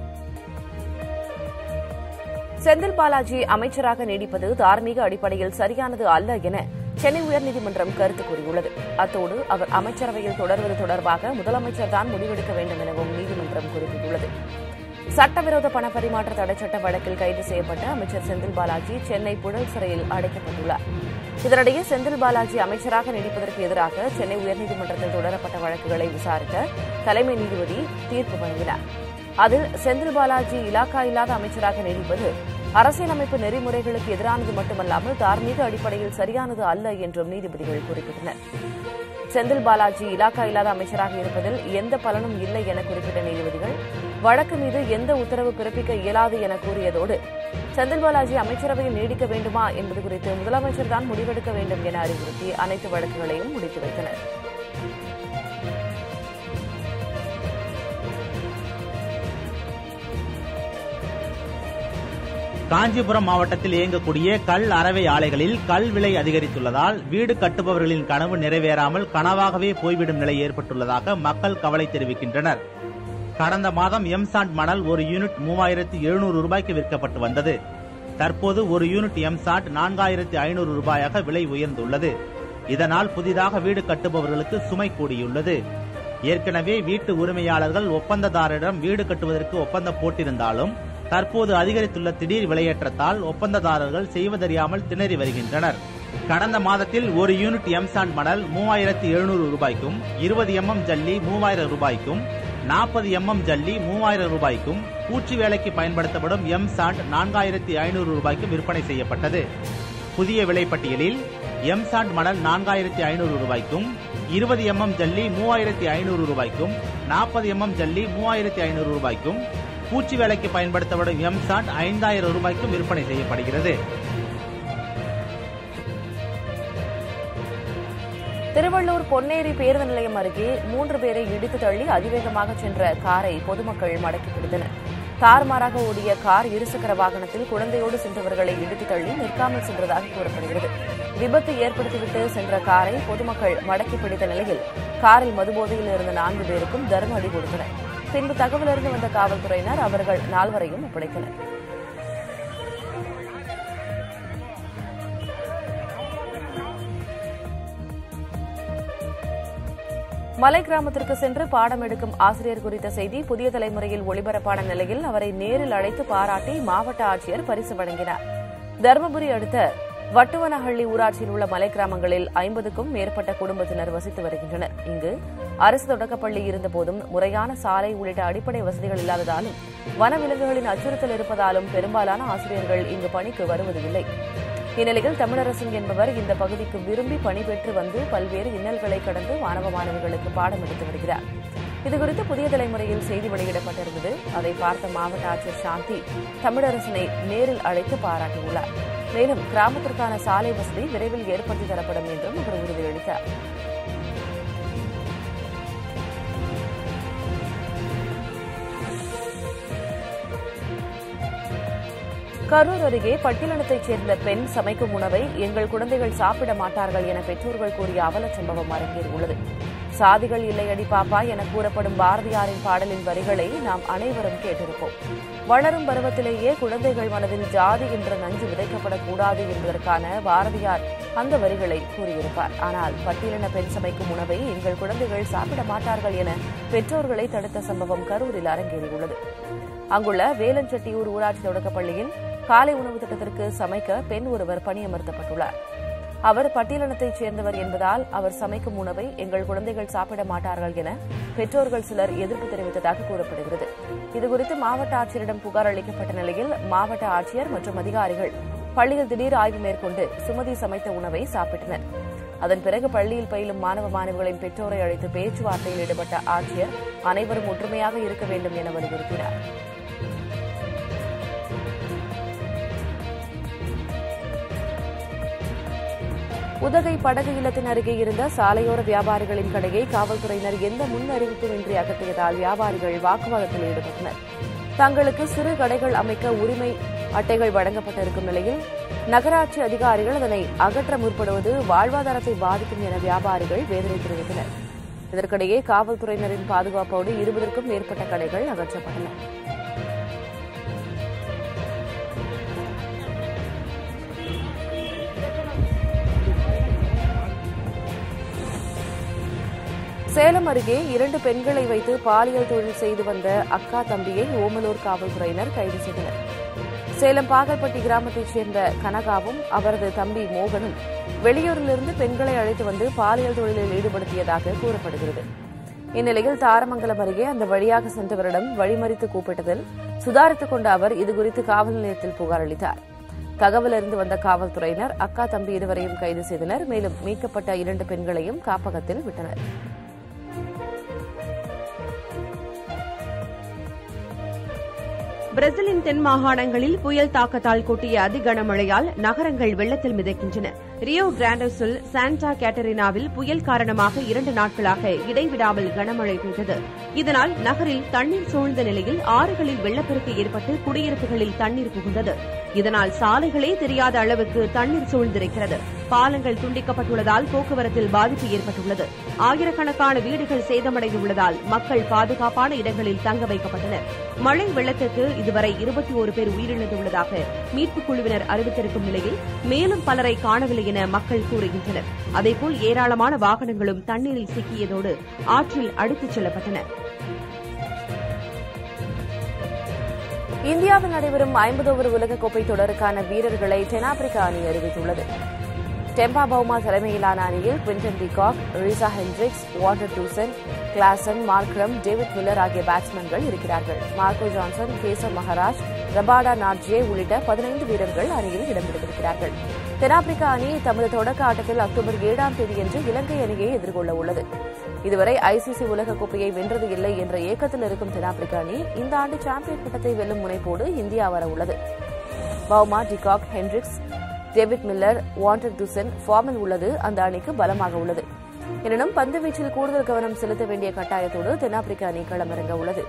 செந்தில் பாலாஜி அமைச்சராக நீடிப்பது தார்மீக அடிப்படையில் சரியானது அல்ல என சென்னை உயர்நீதிமன்றம் கருத்து கூறியுள்ளது அத்தோடு அவர் அமைச்சரவையில் தொடர்வது தொடர்பாக முதலமைச்சர் தான் முடிவெடுக்க வேண்டும் எனவும் நீதிமன்றம் குறிப்பிட்டுள்ளது சட்டவிரோத பணப்பரிமாற்ற தடைச்சட்ட வழக்கில் கைது செய்யப்பட்ட அமைச்சர் செந்தில் பாலாஜி சென்னை புழல் சிறையில் அடைக்கப்பட்டுள்ளார் இதனிடையே செந்தில் பாலாஜி அமைச்சராக நீடிப்பதற்கு எதிராக சென்னை உயர்நீதிமன்றத்தில் தொடரப்பட்ட வழக்குகளை விசாரித்த தலைமை நீதிபதி தீர்ப்பு வழங்கினார் அதில் செந்தில் பாலாஜி இலாக்கா இல்லாத அமைச்சராக நீடிப்பது அரசியலமைப்பு நெறிமுறைகளுக்கு எதிரானது மட்டுமல்லாமல் தார்மீக அடிப்படையில் சரியானது அல்ல என்றும் நீதிபதிகள் குறிப்பிட்டனர் செந்தில் பாலாஜி இலாக்கா இல்லாத அமைச்சராக இருப்பதில் எந்த பலனும் இல்லை என குறிப்பிட்ட நீதிபதிகள் வழக்கு மீது எந்த உத்தரவு பிறப்பிக்க இயலாது என கூறியதோடு செந்தில் பாலாஜி அமைச்சரவையில் நீடிக்க வேண்டுமா என்பது குறித்து முதலமைச்சர் தான் முடிவெடுக்க வேண்டும் என அறிவுறுத்தி அனைத்து வழக்குகளையும் முடித்து வைத்தனர் காஞ்சிபுரம் மாவட்டத்தில் இயங்கக்கூடிய கல் அரவை ஆலைகளில் கல் விலை அதிகரித்துள்ளதால் வீடு கட்டுபவர்களின் கனவு நிறைவேறாமல் கனவாகவே போய்விடும் நிலை ஏற்பட்டுள்ளதாக மக்கள் கவலை தெரிவிக்கின்றனர் கடந்த மாதம் எம்சாண்ட் மணல் ஒரு யூனிட் மூவாயிரத்தி எழுநூறு ரூபாய்க்கு விற்கப்பட்டு வந்தது தற்போது ஒரு யூனிட் எம்சாண்ட் நான்காயிரத்தி ஐநூறு ரூபாயாக விலை உயர்ந்துள்ளது இதனால் புதிதாக வீடு கட்டுபவர்களுக்கு சுமை கூடியுள்ளது ஏற்கனவே வீட்டு உரிமையாளர்கள் ஒப்பந்ததாரரிடம் வீடு கட்டுவதற்கு ஒப்பந்தம் போட்டிருந்தாலும் தற்போது அதிகரித்துள்ள திடீர் விலையேற்றத்தால் ஒப்பந்ததாரர்கள் செய்வதறியாமல் திணறி வருகின்றனர் கடந்த மாதத்தில் ஒரு யூனிட் எம்சாண்ட் மணல் மூவாயிரத்தி எழுநூறு ரூபாய்க்கும் இருபது எம்எம் ஜல்லி மூவாயிரம் ரூபாய்க்கும் நாற்பது எம்எம் ஜல்லி மூவாயிரம் ரூபாய்க்கும் பூச்சி வேலைக்கு பயன்படுத்தப்படும் எம் சாண்ட் நான்காயிரத்தி ஐநூறு ரூபாய்க்கும் விற்பனை செய்யப்பட்டது புதிய விலைப்பட்டியலில் எம் சாண்ட் மணல் நான்காயிரத்தி ஐநூறு ரூபாய்க்கும் இருபது எம்எம் ஜல்லி மூவாயிரத்தி ஐநூறு ரூபாய்க்கும் நாற்பது எம்எம் ஜல்லி மூவாயிரத்தி ஐநூறு ரூபாய்க்கும் பூச்சி வேலைக்கு பயன்படுத்தப்படும் எம் சாண்ட் ஐந்தாயிரம் ரூபாய்க்கும் விற்பனை செய்யப்படுகிறது திருவள்ளூர் பொன்னேரி பேருந்து நிலையம் அருகே மூன்று பேரை இடித்து தள்ளி அதிவேகமாக சென்ற காரை பொதுமக்கள் மடக்கி பிடித்தனர் தாறுமாறாக ஓடிய கார் இருசக்கர வாகனத்தில் குழந்தையோடு சென்றவர்களை இடித்து தள்ளி நிற்காமல் சென்றதாக கூறப்படுகிறது விபத்து ஏற்படுத்திவிட்டு சென்ற காரை பொதுமக்கள் மடக்கி பிடித்த நிலையில் காரில் மதுபோதையில் இருந்த நான்கு பேருக்கும் தர்ம அடி கொடுத்தனர் பின்பு தகவலறிந்து வந்த காவல்துறையினர் அவர்கள் நால்வரையும் ஒப்படைத்தனர் மலை கிராமத்திற்கு சென்று பாடம் எடுக்கும் ஆசிரியர் குறித்த செய்தி புதிய தலைமுறையில் ஒளிபரப்பான நிலையில் அவரை நேரில் அழைத்து பாராட்டி மாவட்ட ஆட்சியர் பரிசு வழங்கினார் தருமபுரி அடுத்த வட்டுவனஹள்ளி ஊராட்சியில் உள்ள மலை கிராமங்களில் ஐம்பதுக்கும் மேற்பட்ட குடும்பத்தினர் வசித்து வருகின்றனர் இங்கு அரசு தொடக்கப்பள்ளி இருந்தபோதும் முறையான சாலை உள்ளிட்ட அடிப்படை வசதிகள் இல்லாததாலும் வனவிலங்குகளின் அச்சுறுத்தல் இருப்பதாலும் பெரும்பாலான ஆசிரியர்கள் இங்கு பணிக்கு வருவதில்லை இந்நிலையில் தமிழரசன் என்பவர் இந்த பகுதிக்கு விரும்பி பணி பெற்று வந்து பல்வேறு இன்னல்களை கடந்து மாணவ மாணவிகளுக்கு பாடம் எடுத்து வருகிறார் இதுகுறித்து புதிய தலைமுறையில் செய்தி வெளியிடப்பட்டிருந்தது அதை பார்த்த மாவட்ட ஆட்சியர் சாந்தி தமிழரசனை நேரில் அழைத்து பாராட்டியுள்ளார் மேலும் கிராமத்திற்கான சாலை வசதி விரைவில் ஏற்படுத்தி தரப்படும் என்றும் அவர் உறுதியளித்தார் கரூர் அருகே பட்டியலினத்தைச் சேர்ந்த பெண் சமைக்கும் உணவை எங்கள் குழந்தைகள் சாப்பிட மாட்டார்கள் என பெற்றோர்கள் கூறிய அவலச் சம்பவம் அரங்கேறியுள்ளது சாதிகள் இல்லையடி பாப்பா என கூறப்படும் பாரதியாரின் பாடலின் வரிகளை நாம் அனைவரும் கேட்டிருப்போம் வளரும் பருவத்திலேயே குழந்தைகள் மனதில் ஜாதி என்ற நஞ்சு விதைக்கப்படக்கூடாது என்பதற்கான பாரதியார் அந்த வரிகளை கூறியிருப்பார் ஆனால் பட்டியலின பெண் சமைக்கும் உணவை எங்கள் குழந்தைகள் சாப்பிட மாட்டார்கள் என பெற்றோர்களை தடுத்த சம்பவம் கரூரில் அரங்கேறியுள்ளது அங்குள்ள வேலஞ்செட்டியூர் ஊராட்சி தொடக்கப்பள்ளியில் காலை உணவு திட்டத்திற்கு சமைக்க பெண் ஒருவர் பணியமர்த்தப்பட்டுள்ளார் அவர் பட்டியலினத்தைச் சேர்ந்தவர் என்பதால் அவர் சமைக்கும் உணவை எங்கள் குழந்தைகள் சாப்பிட மாட்டார்கள் என பெற்றோர்கள் சிலர் எதிர்ப்பு தெரிவித்ததாக கூறப்படுகிறது இதுகுறித்து மாவட்ட ஆட்சியரிடம் புகார் அளிக்கப்பட்ட நிலையில் மாவட்ட ஆட்சியர் மற்றும் அதிகாரிகள் பள்ளியில் திடீர் ஆய்வு மேற்கொண்டு சுமதி சமைத்த உணவை சாப்பிட்டனர் அதன் பிறகு பள்ளியில் பயிலும் மாணவ மாணவிகளின் பெற்றோரை அழைத்து பேச்சுவார்த்தையில் ஈடுபட்ட ஆட்சியர் அனைவரும் ஒற்றுமையாக இருக்க வேண்டும் என வலியுறுத்தினார் உதகை படகு இல்லத்தின் அருகே இருந்த சாலையோர வியாபாரிகளின் கடையை காவல்துறையினர் எந்த முன் அறிவிப்புமின்றி அகற்றியதால் வியாபாரிகள் வாக்குவாதத்தில் ஈடுபட்டனர் தங்களுக்கு சிறு கடைகள் அமைக்க உரிமை அட்டைகள் வழங்கப்பட்டிருக்கும் நிலையில் நகராட்சி அதிகாரிகள் அதனை அகற்ற முற்படுவது வாழ்வாதாரத்தை பாதிக்கும் என வியாபாரிகள் வேதனை தெரிவித்தனர் இதற்கிடையே காவல்துறையினரின் பாதுகாப்போடு இருபதற்கும் மேற்பட்ட கடைகள் அகற்றப்பட்டன சேலம் அருகே இரண்டு பெண்களை வைத்து பாலியல் தொழில் செய்து வந்த அக்கா தம்பியை ஓமலூர் காவல்துறையினர் கைது செய்தனர் சேலம் பாகல்பட்டி கிராமத்தைச் சேர்ந்த கனகாவும் அவரது தம்பி மோகனும் வெளியூரிலிருந்து பெண்களை அழைத்து வந்து பாலியல் தொழிலில் ஈடுபடுத்தியதாக கூறப்படுகிறது இந்நிலையில் தாரமங்கலம் அருகே அந்த வழியாக சென்றவரிடம் வழிமறித்து கூப்பிட்டதில் சுதாரித்துக் கொண்ட அவர் இதுகுறித்து காவல் நிலையத்தில் புகார் அளித்தார் தகவல் அறிந்து வந்த காவல்துறையினர் அக்கா தம்பி இருவரையும் கைது செய்தனர் மேலும் மீட்கப்பட்ட இரண்டு பெண்களையும் காப்பகத்தில் விட்டனர் பிரேசிலின் தென் மாகாணங்களில் புயல் தாக்கத்தால் கொட்டிய அதி கனமழையால் நகரங்கள் வெள்ளத்தில் மிதக்கின்றன ரியோ கிராண்டோஸில் சாண்டா கேட்டரினாவில் புயல் காரணமாக இரண்டு நாட்களாக இடைவிடாமல் கனமழை பெய்தது இதனால் நகரில் தண்ணீர் சூழ்ந்த நிலையில் ஆறுகளில் வெள்ளப்பெருக்கு ஏற்பட்டு குடியிருப்புகளில் தண்ணீர் புகுந்தது இதனால் சாலைகளே தெரியாத அளவுக்கு தண்ணீர் சூழ்ந்திருக்கிறது பாலங்கள் துண்டிக்கப்பட்டுள்ளதால் போக்குவரத்தில் பாதிப்பு ஏற்பட்டுள்ளது ஆயிரக்கணக்கான வீடுகள் சேதமடைந்துள்ளதால் மக்கள் பாதுகாப்பான இடங்களில் தங்க வைக்கப்பட்டனர் மழை வெள்ளத்திற்கு இதுவரை இருபத்தி ஒரு பேர் உயிரிழந்துள்ளதாக மீட்புக் குழுவினர் அறிவித்திருக்கும் நிலையில் மேலும் பலரை காணவில்லை என மக்கள் கூறுகின்றனர் அதேபோல் ஏராளமான வாகனங்களும் தண்ணீரில் சிக்கியதோடு ஆற்றில் அடித்துச் செல்லப்பட்டன இந்தியாவில் நடைபெறும் ஐம்பது ஓவர் உலகக்கோப்பை தொடருக்கான வீரர்களை தென்னாப்பிரிக்கா அணி அறிவித்துள்ளது டெம்பா பவுமா தலைமையிலான அணியில் Quinton de Kock Reeza Hendricks van der Dussen Klaasen Markram David Miller ஆகிய பேட்ஸ்மேன்கள் இருக்கிறார்கள் Marco Jansen Keshav Maharaj Rabada Nortje உள்ளிட்ட பதினைந்து வீரர்கள் அணியில் இடம்பெற்றிருக்கிறார்கள் தென்னாப்பிரிக்கா அணி தமது தொடக்க ஆட்டத்தில் அக்டோபர் ஏழாம் தேதியன்று இலங்கை அணியை எதிர்கொள்ள உள்ளது இதுவரை ஐசிசி உலகக்கோப்பையை வென்றது இல்லை என்ற ஏக்கத்தில் இருக்கும் தென்னாப்பிரிக்க அணி இந்த ஆண்டு சாம்பியன் பட்டத்தை வெல்லும் முனைப்போடு இந்தியா வர உள்ளது Bavuma de Kock Hendricks David Miller van der Dussen ஃபார்மில் உள்ளது அந்த அணிக்கு பலமாக உள்ளது எனினும் பந்து வீச்சில் கூடுதல் கவனம் செலுத்த வேண்டிய கட்டாயத்தோடு தென்னாப்பிரிக்க அணி களமிறங்க உள்ளது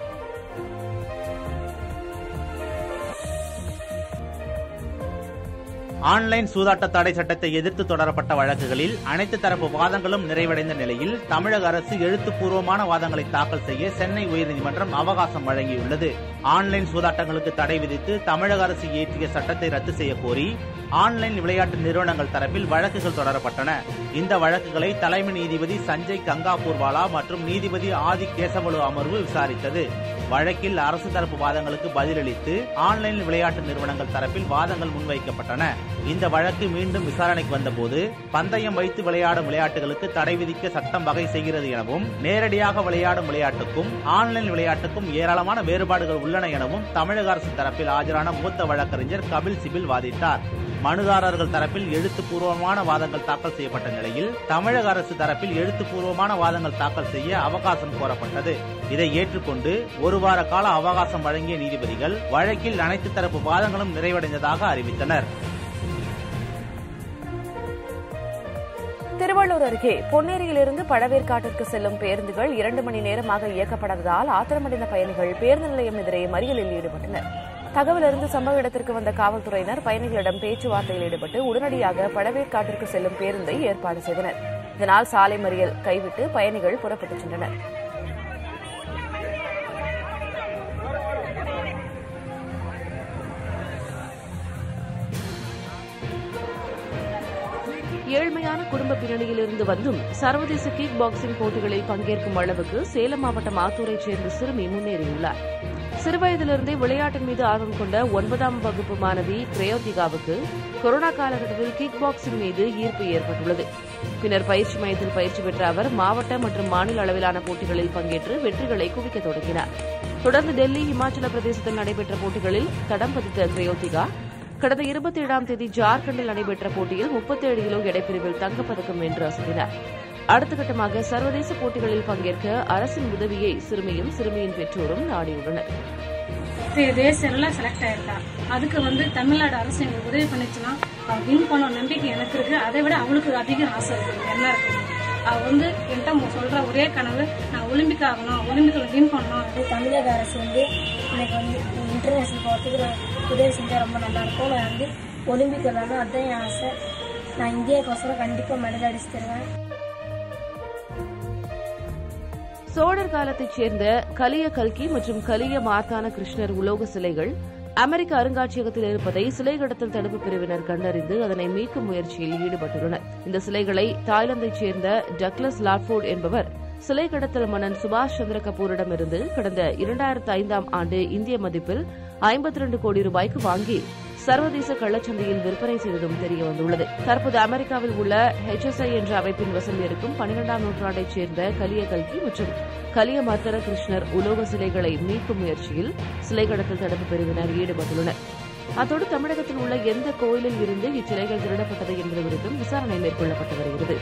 ஆன்லைன் சூதாட்ட தடை சட்டத்தை எதிர்த்து தொடரப்பட்ட வழக்குகளில் அனைத்து தரப்பு வாதங்களும் நிறைவடைந்த நிலையில் தமிழக அரசு எழுத்துப்பூர்வமான வாதங்களை தாக்கல் செய்ய சென்னை உயர்நீதிமன்றம் அவகாசம் வழங்கியுள்ளது ஆன்லைன் சூதாட்டங்களுக்கு தடை விதித்து தமிழக அரசு இயற்றிய சட்டத்தை ரத்து செய்ய கோரி ஆன்லைன் விளையாட்டு நிறுவனங்கள் தரப்பில் வழக்குகள் தொடரப்பட்டன இந்த வழக்குகளை தலைமை நீதிபதி சஞ்சய் கங்கா பூர்வாலா மற்றும் நீதிபதி ஆதி கேசவலு அமர்வு விசாரித்தது வழக்கில் அரசு தரப்பு வாதங்களுக்கு பதிலளித்து ஆன்லைன் விளையாட்டு நிறுவனங்கள் தரப்பில் வாதங்கள் முன்வைக்கப்பட்டன இந்த வழக்கு மீண்டும் விசாரணைக்கு வந்தபோது பந்தயம் வைத்து விளையாடும் விளையாட்டுகளுக்கு தடை விதிக்க சட்டம் வகை செய்கிறது எனவும் நேரடியாக விளையாடும் விளையாட்டுக்கும் ஆன்லைன் விளையாட்டுக்கும் ஏராளமான வேறுபாடுகள் உள்ளன எனவும் தமிழக அரசு தரப்பில் ஆஜரான மூத்த வழக்கறிஞர் கபில் சிபில் வாதிட்டார் மனுதாரர்கள் தரப்பில் எழுத்துப்பூர்வமான வாதங்கள் தாக்கல் செய்யப்பட்ட நிலையில் தமிழக அரசு தரப்பில் எழுத்துப்பூர்வமான வாதங்கள் தாக்கல் செய்ய அவகாசம் கோரப்பட்டது இதை ஏற்றுக்கொண்டு ஒரு வார கால அவகாசம் வழங்கிய நீதிபதிகள் வழக்கில் அனைத்து தரப்பு வாதங்களும் நிறைவடைந்ததாக அறிவித்தனர் திருவள்ளூர் அருகே பொன்னேரியிலிருந்து பழவேற்காட்டிற்கு செல்லும் பேருந்துகள் இரண்டு மணி நேரமாக இயக்கப்படாததால் ஆத்திரமடைந்த பயணிகள் பேருந்து நிலையம் எதிரே மறியலில் ஈடுபட்டனர் தகவல் அறிந்து சம்பவ இடத்திற்கு வந்த காவல்துறையினர் பயணிகளிடம் பேச்சுவார்த்தையில் ஈடுபட்டு உடனடியாக பழவேற்காட்டிற்கு செல்லும் பேருந்தை ஏற்பாடு செய்தனர் இதனால் சாலை மறியல் கைவிட்டு பயணிகள் புறப்பட்டுச் சென்றனர் ஏழ்மையான குடும்ப பின்னணியிலிருந்து வந்தும் சர்வதேச கிக் பாக்ஸிங் போட்டிகளில் பங்கேற்கும் அளவுக்கு சேலம் மாவட்டம் ஆத்தூரைச் சேர்ந்த சிறுமி முன்னேறியுள்ளார் சிறுவயதிலிருந்தே விளையாட்டின் மீது ஆர்வம் கொண்ட ஒன்பதாம் வகுப்பு மாணவி கிரயோதிகாவுக்கு கொரோனா காலகட்டத்தில் கிக் பாக்ஸிங் மீது ஈர்ப்பு ஏற்பட்டுள்ளது பின்னர் பயிற்சி மையத்தில் பயிற்சி பெற்ற அவர் மாவட்ட மற்றும் மாநில அளவிலான போட்டிகளில் பங்கேற்று வெற்றிகளை குவிக்க தொடங்கினார் தொடர்ந்து டெல்லி இமாச்சல பிரதேசத்தில் நடைபெற்ற போட்டிகளில் தடம் பதித்த கிரயோதிகா கடந்த இருபத்தி ஏழாம் தேதி ஜார்க்கண்டில் நடைபெற்ற போட்டியில் முப்பத்தேழு கிலோ எடைப்பிரிவில் தங்கப்பதக்கம் வென்று அசத்தினார் அடுத்த கட்டமாக சர்வதேச போட்டிகளில் பங்கேற்க அரசின் உதவியை சிறுமியும் சிறுமியின் பெற்றோரும் நாடியுள்ளனர் தேசியெல்லாம் செலக்ட் ஆயிருக்கா அதுக்கு வந்து தமிழ்நாடு அரசு எங்களுக்கு உதவி பண்ணிச்சுன்னா அவள் வின் பண்ண நம்பிக்கை எனக்கு இருக்கு அதை விட அவளுக்கு அதிக ஆசை இருக்கு என்ன இருக்கு அவ வந்து என்கிட்ட மு- சொல்ற ஒரே கனவு நான் ஒலிம்பிக் ஆகணும் ஒலிம்பிக்ல வின் பண்ணணும் அது தமிழக அரசு வந்து எனக்கு வந்து இன்டர்நேஷனல் போகிறதுக்கு உதவி செஞ்சால் ரொம்ப நல்லா இருக்கும் நான் வந்து ஒலிம்பிக் விளாடணும் அதுதான் என் ஆசை நான் இந்தியாவுக்கோசரம் கண்டிப்பாக மெடல் அடிச்சு தருவேன் சோழர் காலத்தைச் சேர்ந்த கலிய கல்கி மற்றும் கலிய மார்த்தான கிருஷ்ணர் உலோக சிலைகள் அமெரிக்க அருங்காட்சியகத்தில் இருப்பதை சிலை கடத்தல் தடுப்பு பிரிவினர் கண்டறிந்து அதனை மீட்கும் முயற்சியில் ஈடுபட்டுள்ளனர் இந்த சிலைகளை தாய்லாந்தைச் சேர்ந்த டக்ளஸ் லாட்ஃபோர்ட் என்பவர் சிலை கடத்தல் மன்னன் சுபாஷ் சந்திர கபூரிடமிருந்து கடந்த இரண்டாயிரத்து ஐந்தாம் ஆண்டு இந்திய மதிப்பில் ஐம்பத்தி ரெண்டு கோடி ரூபாய்க்கு வாங்கி சர்வதேச கள்ளச்சந்தையில் விற்பனை செய்ததும் தெரியவந்துள்ளது தற்போது அமெரிக்காவில் உள்ள HSI என்ற அமைப்பின் வசம் இருக்கும் பனிரெண்டாம் நூற்றாண்டைச் சேர்ந்த கலிய கல்கி மற்றும் கலிய மர்த்தன கிருஷ்ணர் உலோக சிலைகளை மீட்கும் முயற்சியில் சிலை கடத்தல் தடுப்பு பிரிவினர் ஈடுபட்டுள்ளனர் அத்தோடு தமிழகத்தில் உள்ள எந்த கோயிலில் இருந்து இச்சிலைகள் திருடப்பட்டது என்பது குறித்தும் விசாரணை மேற்கொள்ளப்பட்டு வருகிறது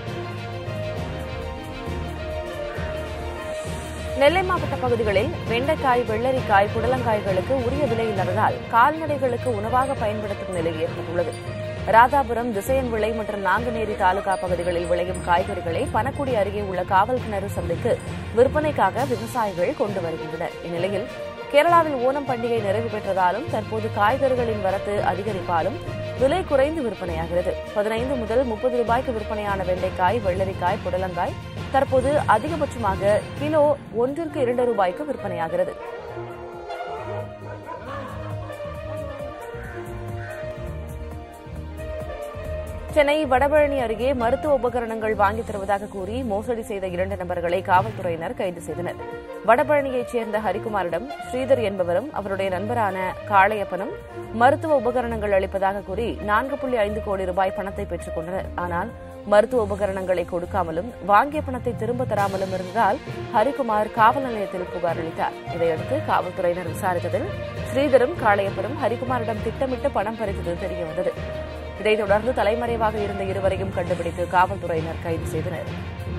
நெல்லை மாவட்ட பகுதிகளில் வெண்டைக்காய் வெள்ளரிக்காய் புடலங்காய்களுக்கு உரிய விலை இல்லாததால் கால்நடைகளுக்கு உணவாக பயன்படுத்தும் நிலை ஏற்பட்டுள்ளது ராதாபுரம் திசையன்விளை மற்றும் நாங்குநேரி தாலுகா பகுதிகளில் விளையும் காய்கறிகளை பனக்குடி அருகே உள்ள காவல் கிணறு சந்தைக்கு விற்பனைக்காக விவசாயிகள் கொண்டு வருகின்றனர் இந்நிலையில் கேரளாவில் ஓணம் பண்டிகை நிறைவு பெற்றதாலும் தற்போது காய்கறிகளின் வரத்து அதிகரிப்பாலும் விலை குறைந்து விற்பனையாகிறது பதினைந்து முதல் முப்பது ரூபாய்க்கு விற்பனையான வெண்டைக்காய் வெள்ளரிக்காய் புடலங்காய் தற்போது அதிகபட்சமாக கிலோ ஒன்றிற்கு இரண்டு ரூபாய்க்கு விற்பனையாகிறது சென்னை வடபழனி அருகே மருத்துவ உபகரணங்கள் வாங்கித் தருவதாக கூறி மோசடி செய்த இரண்டு நபர்களை காவல்துறையினர் கைது செய்தனர் வடபழனியைச் சேர்ந்த ஹரிகுமாரிடம் ஸ்ரீதர் என்பவரும் அவருடைய நண்பரான காளையப்பனும் மருத்துவ உபகரணங்கள் அளிப்பதாக கூறி நான்கு புள்ளி ஐந்து கோடி ரூபாய் பணத்தை பெற்றுக் கொண்டனர் ஆனால் மருத்துவ உபகரணங்களை கொடுக்காமலும் வாங்கிய பணத்தை திரும்ப தராமலும் இருந்ததால் ஹரிகுமார் காவல் நிலையத்தில் புகார் அளித்தார் இதையடுத்து காவல்துறையினர் விசாரித்ததில் ஸ்ரீதரும் காளையப்பனும் ஹரிகுமாரிடம் திட்டமிட்டு பணம் பறித்தது தெரியவந்தது இதைத் தொடர்ந்து தலைமறைவாக இருந்த இருவரையும் கண்டுபிடித்து காவல்துறையினர் கைது செய்தனர்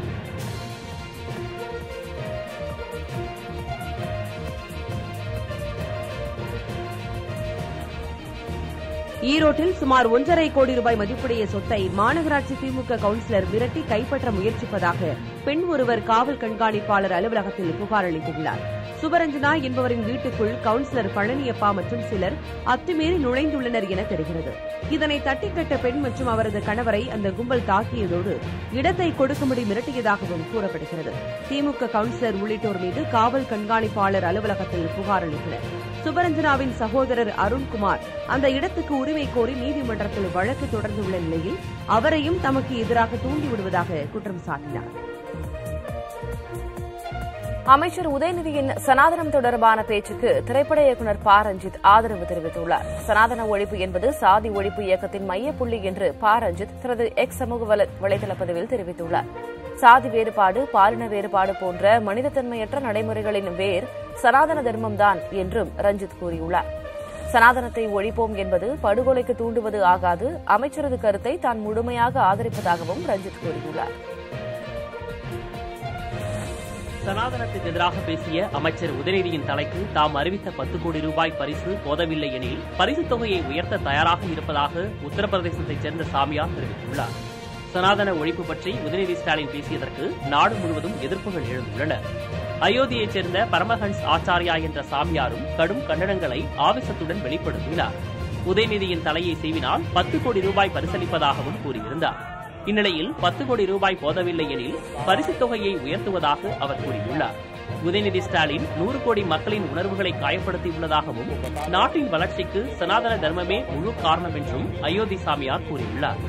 ஈரோட்டில் சுமார் ஒன்றரை கோடி ரூபாய் மதிப்புடைய சொத்தை மாநகராட்சி திமுக கவுன்சிலர் விரட்டி கைப்பற்ற முயற்சிப்பதாக பெண் ஒருவர் காவல் கண்காணிப்பாளர் அலுவலகத்தில் புகார் அளித்துள்ளார் சுபரஞ்சனா என்பவரின் வீட்டுக்குள் கவுன்சிலர் பழனியப்பா மற்றும் சிலர் அத்துமீறி நுழைந்துள்ளனர் என தெரிகிறது இதனை தட்டிக்கட்ட பெண் மற்றும் அவரது கணவரை அந்த கும்பல் தாக்கியதோடு இடத்தை கொடுக்கும்படி மிரட்டியதாகவும் கூறப்படுகிறது திமுக கவுன்சிலர் உள்ளிட்டோர் மீது காவல் கண்காணிப்பாளர் அலுவலகத்தில் புகார் அளித்தனர் சுபரஞ்சனாவின் சகோதரர் அருண்குமார் அந்த இடத்துக்கு உரிமை கோரி நீதிமன்றத்தில் வழக்கு தொடர்ந்துள்ள நிலையில் அவரையும் தமக்கு எதிராக தூண்டிவிடுவதாக குற்றம் சாட்டினார் அமைச்சர் உதயநிதியின் சனாதனம் தொடர்பான பேச்சுக்கு திரைப்பட இயக்குநர் ப ரஞ்சித் ஆதரவு தெரிவித்துள்ளார் சனாதன ஒழிப்பு என்பது சாதி ஒழிப்பு இயக்கத்தின் மையப்புள்ளி என்று ப ரஞ்சித் தனது எக்ஸ் சமூக வல- வலைதள பதிவில் தெரிவித்துள்ளார் சாதி வேறுபாடு பாலின வேறுபாடு போன்ற மனிதத்தன்மையற்ற நடைமுறைகளின் வேர் சனாதன தர்மம்தான் என்றும் ரஞ்சித் கூறியுள்ளார் சனாதனத்தை ஒழிப்போம் என்பது படுகொலைக்கு தூண்டுவது ஆகாது அமைச்சரது கருத்தை தான் முழுமையாக ஆதரிப்பதாகவும் ரஞ்சித் கூறியுள்ளார் சனாதனத்துக்கு எதிராக பேசிய அமைச்சர் உதயநிதியின் தலைக்கு தாம் அறிவித்த பத்து கோடி ரூபாய் பரிசு போதவில்லை எனில் பரிசுத் தொகையை உயர்த்த தயாராக இருப்பதாக உத்தரப்பிரதேசத்தைச் சேர்ந்த சாமியார் தெரிவித்துள்ளார் சனாதன ஒழிப்பு பற்றி உதயநிதி ஸ்டாலின் பேசியதற்கு நாடு முழுவதும் எதிர்ப்புகள் எழுந்துள்ளன அயோத்தியைச் சேர்ந்த பரமஹன்ஸ் ஆச்சாரியா என்ற சாமியாரும் கடும் கண்டனங்களை ஆவேசத்துடன் வெளிப்படுத்தினார் உதயநிதியின் தலையை செய்வினால் பத்து கோடி ரூபாய் பரிசளிப்பதாகவும் கூறியிருந்தார் இந்நிலையில் பத்து கோடி ரூபாய் போதவில்லை எனில் பரிசுத் தொகையை உயர்த்துவதாக அவர் கூறியுள்ளார் உதயநிதி ஸ்டாலின் நூறு கோடி மக்களின் உணர்வுகளை காயப்படுத்தியுள்ளதாகவும் நாட்டின் வளர்ச்சிக்கு சனாதன தர்மமே முழு காரணம் என்றும் அயோத்தி சாமியார் கூறியுள்ளார்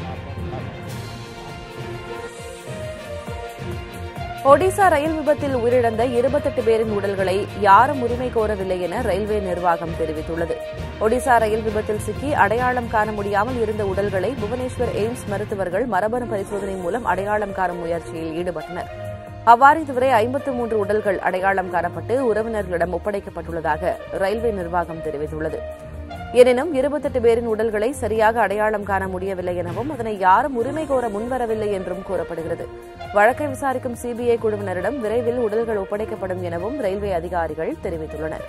ஒடிசா ரயில் விபத்தில் உயிரிழந்த இருபத்தெட்டு பேரின் உடல்களை யாரும் உரிமை கோரவில்லை என ரயில்வே நிர்வாகம் தெரிவித்துள்ளது ஒடிசா ரயில் விபத்தில் சிக்கி அடையாளம் காண முடியாமல் இருந்த உடல்களை புவனேஸ்வர் எய்ம்ஸ் மருத்துவர்கள் மரபணு பரிசோதனை மூலம் அடையாளம் காணும் முயற்சியில் ஈடுபட்டனர் அவ்வாறு இதுவரை ஐம்பத்து மூன்று உடல்கள் அடையாளம் காணப்பட்டு உறவினர்களிடம் ஒப்படைக்கப்பட்டுள்ளதாக ரயில்வே நிர்வாகம் தெரிவித்துள்ளது எனினும் இருபத்தெட்டு பேரின் உடல்களை சரியாக அடையாளம் காண முடியவில்லை எனவும் அதனை யாரும் உரிமை கோர முன்வரவில்லை என்றும் கூறப்படுகிறது வழக்கை விசாரிக்கும் சிபிஐ குழுவினரிடம் விரைவில் உடல்கள் ஒப்படைக்கப்படும் எனவும் ரயில்வே அதிகாரிகள் தெரிவித்துள்ளனர்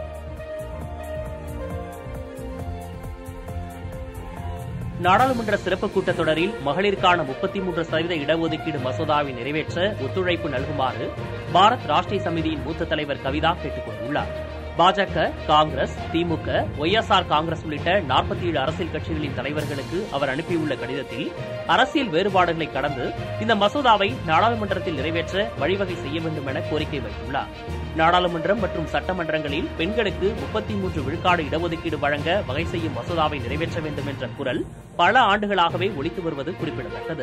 நாடாளுமன்ற சிறப்பு கூட்டத்தொடரில் மகளிருக்கான முப்பத்தி மூன்று சதவீத இடஒதுக்கீடு மசோதாவை நிறைவேற்ற ஒத்துழைப்பு நல்குமாறு பாரத் ராஷ்டிரிய சமிதியின் மூத்த தலைவர் கவிதா கேட்டுக் கொண்டுள்ளார் பாஜக காங்கிரஸ் திமுக ஒய்எஸ்ஆர் காங்கிரஸ் உள்ளிட்ட நாற்பத்தி ஏழு அரசியல் கட்சிகளின் தலைவர்களுக்கு அவர் அனுப்பியுள்ள கடிதத்தில் அரசியல் வேறுபாடுகளை கடந்து இந்த மசோதாவை நாடாளுமன்றத்தில் நிறைவேற்ற வழிவகை செய்ய வேண்டும் என கோரிக்கை வைத்துள்ளார் நாடாளுமன்றம் மற்றும் சட்டமன்றங்களில் பெண்களுக்கு முப்பத்தி மூன்று விழுக்காடு இடஒதுக்கீடு வழங்க வகை செய்யும் மசோதாவை நிறைவேற்ற வேண்டும் என்ற குரல் பல ஆண்டுகளாகவே ஒலித்து வருவது குறிப்பிடத்தக்கது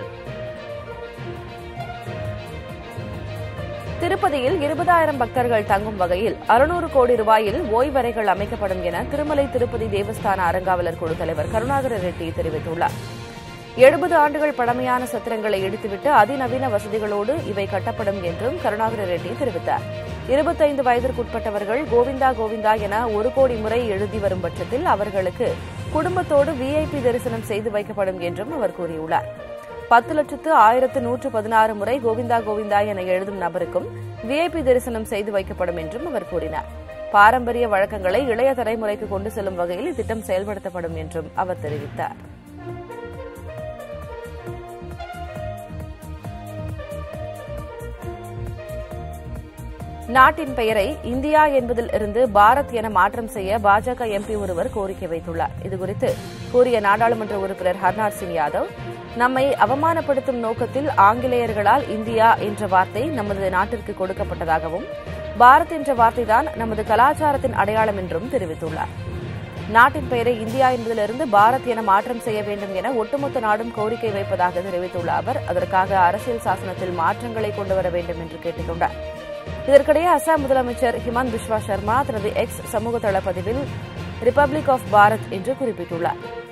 திருப்பதியில் இருபதாயிரம் பக்தர்கள் தங்கும் வகையில் அறுநூறு கோடி ரூபாயில் ஓய்வறைகள் அமைக்கப்படும் என திருமலை திருப்பதி தேவஸ்தான அறங்காவலர் குழு தலைவர் கருணாகர ரெட்டி தெரிவித்துள்ளார் எழுபது ஆண்டுகள் பழமையான சத்திரங்களை இடித்துவிட்டு அதிநவீன வசதிகளோடு இவை கட்டப்படும் என்றும் கருணாகர ரெட்டி தெரிவித்தார் இருபத்தைந்து வயதிற்குட்பட்டவர்கள் கோவிந்தா கோவிந்தா என ஒரு கோடி முறை எழுதி வரும் பட்சத்தில் அவர்களுக்கு குடும்பத்தோடு விஐபி தரிசனம் செய்து வைக்கப்படும் என்றும் அவர் கூறியுள்ளார் பத்து லட்சத்து ஆயிரத்து நூற்று பதினாறு முறை கோவிந்தா கோவிந்தா என எழுதும் நபருக்கும் விஐபி தரிசனம் செய்து வைக்கப்படும் என்றும் அவர் கூறினார் பாரம்பரிய வழக்கங்களை இளைய தலைமுறைக்கு கொண்டு செல்லும் வகையில் இத்திட்டம் செயல்படுத்தப்படும் என்றும் அவர் தெரிவித்தார் நாட்டின் பெயரை இந்தியா என்பதில் இருந்து பாரத் என மாற்றம் செய்ய பாஜக எம்பி ஒருவர் கோரிக்கை வைத்துள்ளார் இதுகுறித்து கூறிய நாடாளுமன்ற உறுப்பினர் ஹர்நாத் சிங் யாதவ் நம்மை அவமானப்படுத்தும் நோக்கத்தில் ஆங்கிலேயர்களால் இந்தியா என்ற வார்த்தை நமது நாட்டிற்கு கொடுக்கப்பட்டதாகவும் பாரத் என்ற வார்த்தைதான் நமது கலாச்சாரத்தின் அடையாளம் என்றும் தெரிவித்துள்ளார் நாட்டின் பெயரை இந்தியா என்பதிலிருந்து பாரத் என மாற்றம் செய்ய வேண்டும் என ஒட்டுமொத்த நாடும் கோரிக்கை வைப்பதாக தெரிவித்துள்ள அவர் அதற்காக அரசியல் சாசனத்தில் மாற்றங்களை கொண்டுவர வேண்டும் என்று கேட்டுக் கொண்டார் இதற்கிடையே அசாம் முதலமைச்சர் ஹிமந்த் பிஸ்வா சர்மா தனது எக்ஸ் சமூக தள பதிவில் ரிபப்ளிக் ஆஃப் பாரத் என்று குறிப்பிட்டுள்ளார்